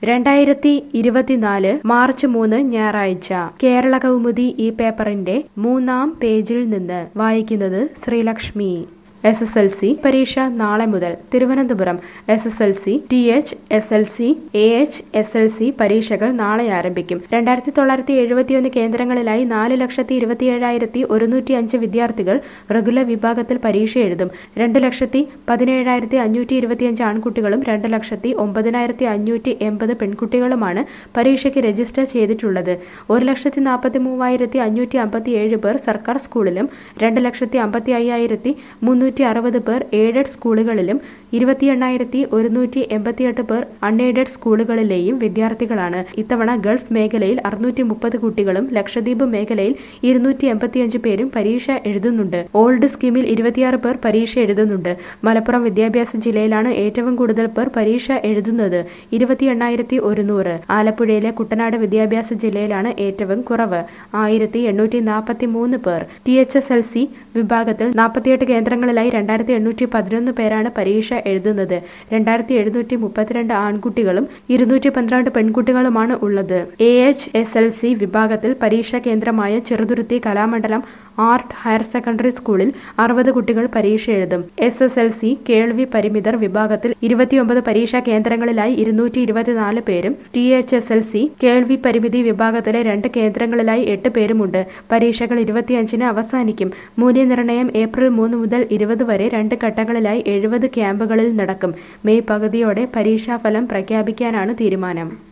രണ്ടായിരത്തി ഇരുപത്തിനാല് മാർച്ച് മൂന്ന് ഞായറാഴ്ച കേരള കൗമുദി ഈ പേപ്പറിന്റെ മൂന്നാം പേജിൽ നിന്ന് വായിക്കുന്നത് Sreelakshmi S S L C പരീക്ഷ നാളെ മുതൽ Thiruvananthapuram S S L C T H S L C A H S L C പരീക്ഷകൾ നാളെ ആരംഭിക്കും രണ്ടായിരത്തി തൊള്ളായിരത്തി എഴുപത്തിയൊന്ന് കേന്ദ്രങ്ങളിലായി നാല് ലക്ഷത്തി ഇരുപത്തിയേഴായിരത്തി ഒരുന്നൂറ്റി അഞ്ച് വിദ്യാർത്ഥികൾ റെഗുലർ വിഭാഗത്തിൽ പരീക്ഷ എഴുതും രണ്ട് ലക്ഷത്തി പതിനേഴായിരത്തി അഞ്ഞൂറ്റി ഇരുപത്തിയഞ്ച് ആൺകുട്ടികളും രണ്ട് ലക്ഷത്തി ഒമ്പതിനായിരത്തി അഞ്ഞൂറ്റി എൺപത് പെൺകുട്ടികളുമാണ് പരീക്ഷയ്ക്ക് രജിസ്റ്റർ ചെയ്തിട്ടുള്ളത് ഒരു ലക്ഷത്തി നാൽപ്പത്തി മൂവായിരത്തി അഞ്ഞൂറ്റി അമ്പത്തി ഏഴ് പേർ സർക്കാർ സ്കൂളിലും രണ്ട് ലക്ഷത്തി അമ്പത്തി അയ്യായിരത്തി മുന്നൂറ്റി അറുപത് പേർ എയ്ഡഡ് സ്കൂളുകളിലും ഇരുപത്തി എണ്ണായിരത്തി ഒരുന്നൂറ്റി എൺപത്തിയെട്ട് പേർ അൺഎയ്ഡഡ് സ്കൂളുകളിലെയും വിദ്യാർത്ഥികളാണ് ഇത്തവണ ഗൾഫ് മേഖലയിൽ അറുന്നൂറ്റി മുപ്പത് കുട്ടികളും ലക്ഷദ്വീപ് മേഖലയിൽ ഇരുന്നൂറ്റി എൺപത്തിയഞ്ച് പേരും പരീക്ഷ എഴുതുന്നുണ്ട് ഓൾഡ് സ്കീമിൽ ഇരുപത്തിയാറ് പേർ പരീക്ഷ എഴുതുന്നുണ്ട് മലപ്പുറം വിദ്യാഭ്യാസ ജില്ലയിലാണ് ഏറ്റവും കൂടുതൽ പേർ പരീക്ഷ എഴുതുന്നത് ഇരുപത്തി എണ്ണായിരത്തി ഒരുന്നൂറ് ആലപ്പുഴയിലെ കുട്ടനാട് വിദ്യാഭ്യാസ ജില്ലയിലാണ് ഏറ്റവും കുറവ് ആയിരത്തി എണ്ണൂറ്റി നാൽപ്പത്തി മൂന്ന് പേർ T H S L C വിഭാഗത്തിൽ നാൽപ്പത്തിയെട്ട് കേന്ദ്രങ്ങളിലായി രണ്ടായിരത്തി എണ്ണൂറ്റി പതിനൊന്ന് പേരാണ് പരീക്ഷ എഴുതുന്നത് രണ്ടായിരത്തി എഴുന്നൂറ്റി മുപ്പത്തിരണ്ട് ആൺകുട്ടികളും ഇരുന്നൂറ്റി പന്ത്രണ്ട് പെൺകുട്ടികളുമാണ് ഉള്ളത് A H S L C വിഭാഗത്തിൽ പരീക്ഷാ കേന്ദ്രമായ Cheruthuruthy Kalamandalam art higher secondary സ്കൂളിൽ അറുപത് കുട്ടികൾ പരീക്ഷ എഴുതും എസ് എസ് എൽ സി കേൾവി പരിമിതർ വിഭാഗത്തിൽ ഇരുപത്തിയൊമ്പത് പരീക്ഷാ കേന്ദ്രങ്ങളിലായി ഇരുന്നൂറ്റി ഇരുപത്തിനാല് പേരും T H S L C കേൾവി പരിമിതി വിഭാഗത്തിലെ രണ്ട് കേന്ദ്രങ്ങളിലായി എട്ട് പേരുമുണ്ട് പരീക്ഷകൾ ഇരുപത്തിയഞ്ചിന് അവസാനിക്കും മൂല്യനിർണ്ണയം ഏപ്രിൽ മൂന്ന് മുതൽ ഇരുപത് വരെ രണ്ട് ഘട്ടങ്ങളിലായി എഴുപത് ക്യാമ്പുകളിൽ നടക്കും മെയ് പകുതിയോടെ പരീക്ഷാഫലം പ്രഖ്യാപിക്കാനാണ് തീരുമാനം